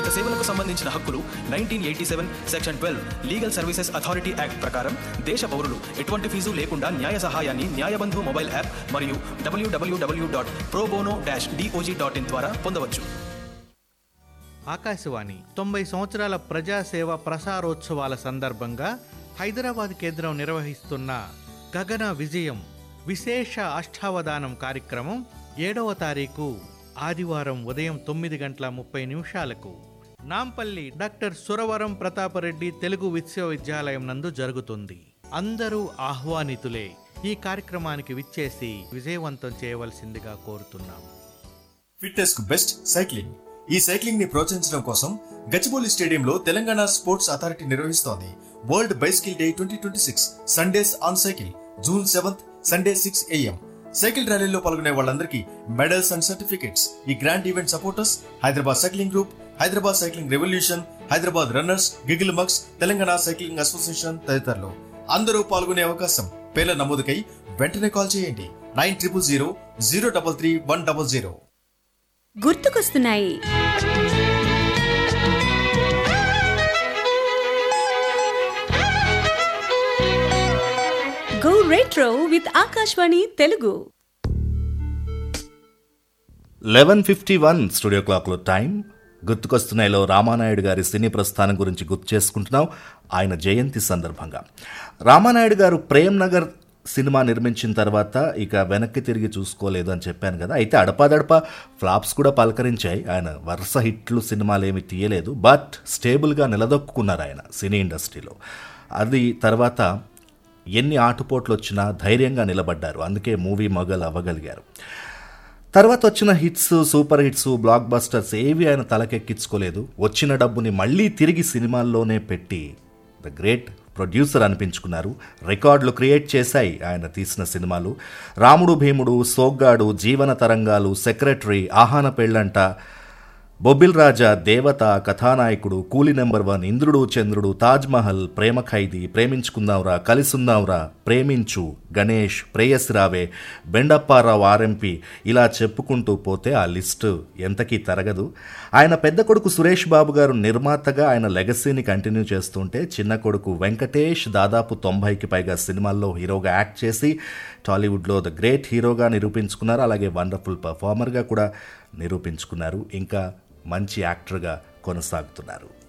సేవలకు సంబంధించిన హక్కులు nineteen eighty seven section twelve legal services authority act ప్రకారం దేశ పౌరులు ఎటువంటి ఫీజు లేకుండా న్యాయ సహాయాన్ని న్యాయబంధు మొబైల్ యాప్ మరియు WWW dot probono dash DOJ dot in ద్వారా పొందవచ్చు ఆకాశవాణి తొంభై సంవత్సరాల ప్రజాసేవ ప్రసారోత్సవాల సందర్భంగా హైదరాబాద్ కేంద్రం నిర్వహిస్తున్న గగన విజయం విశేష అష్టావధానం కార్యక్రమం ఏడవ తారీఖు ఆదివారం ఉదయం తొమ్మిది గంటల ముప్పై నిమిషాలకు నాంపల్లి డాక్టర్ సురవరం ప్రతాపరెడ్డి తెలుగు విశ్వవిద్యాలయం నందు జరుగుతుంది అందరూ ఆహ్వానితులే ఈ కార్యక్రమానికి విచ్చేసి విజయవంతం చేయవలసిందిగా కోరుతున్నాం ఫిట్నెస్ కు బెస్ట్ సైక్లింగ్ ఈ సైక్లింగ్ ని ప్రోత్సహించడం కోసం గచ్చిబౌలి స్టేడియంలో తెలంగాణ స్పోర్ట్స్ అథారిటీ నిర్వహిస్తోంది world bicycle day twenty twenty six Sundays on cycle June seventh Sunday six AM cycle ర్యాలీలో పాల్గొనే వాళ్ళందరికీ మెడల్స్ అండ్ సర్టిఫికెట్స్ ఈ grand event supporters Hyderabad cycling group Hyderabad cycling revolution Hyderabad runners గిగిల్ మక్స్ తెలంగాణ సైక్లింగ్ అసోసియేషన్ తదితరులు అందరూ పాల్గొనే అవకాశం పేర్ల నమోదుకై వెంటనే కాల్ చేయండి nine triple zero zero double three one double zero గుర్తుకొస్తున్నాయి go retro with Akashvani Telugu eleven fifty one studio క్లాక్లో టైం గుర్తుకొస్తున్నాయిలో రామానాయుడు గారి సినీ ప్రస్థానం గురించి గుర్తు చేసుకుంటున్నాం ఆయన జయంతి సందర్భంగా రామానాయుడు గారు ప్రేమ్ నగర్ సినిమా నిర్మించిన తర్వాత ఇక వెనక్కి తిరిగి చూసుకోలేదు అని చెప్పాను కదా అయితే అడపాదడప ఫ్లాప్స్ కూడా పలకరించాయి ఆయన వరుస హిట్లు సినిమాలు ఏమి తీయలేదు బట్ స్టేబుల్గా నిలదొక్కున్నారు ఆయన సినీ ఇండస్ట్రీలో అది తర్వాత ఎన్ని ఆటుపోట్లు వచ్చినా ధైర్యంగా నిలబడ్డారు అందుకే మూవీ మొగల్ అవ్వగలిగారు తర్వాత వచ్చిన hits super hits blockbusters ఏవి ఆయన తలకెక్కించుకోలేదు వచ్చిన డబ్బుని మళ్ళీ తిరిగి సినిమాల్లోనే పెట్టి ద గ్రేట్ ప్రొడ్యూసర్ అనిపించుకున్నారు రికార్డులు క్రియేట్ చేశాయి ఆయన తీసిన సినిమాలు రాముడు భీముడు సోగ్గాడు జీవన తరంగాలు సెక్రటరీ ఆహాన పెళ్ళంట బొబ్బిల్ రాజా దేవత కథానాయకుడు కూలి నెంబర్ వన్ ఇంద్రుడు చంద్రుడు తాజ్ మహల్ ప్రేమ ఖైదీ ప్రేమించుకుందాంరా కలిసుందాంరా ప్రేమించు గణేష్ ప్రేయసి రావే బెండప్పారావు ఆర్ఎంపి ఇలా చెప్పుకుంటూ పోతే ఆ లిస్టు ఎంతకీ తరగదు ఆయన పెద్ద కొడుకు సురేష్ బాబు గారు నిర్మాతగా ఆయన లెగసీని కంటిన్యూ చేస్తుంటే చిన్న కొడుకు వెంకటేష్ దాదాపు తొంభైకి పైగా సినిమాల్లో హీరోగా యాక్ట్ చేసి టాలీవుడ్లో ద గ్రేట్ హీరోగా నిరూపించుకున్నారు అలాగే వండర్ఫుల్ పర్ఫార్మర్గా కూడా నిరూపించుకున్నారు ఇంకా మంచి యాక్టర్గా కొనసాగుతున్నారు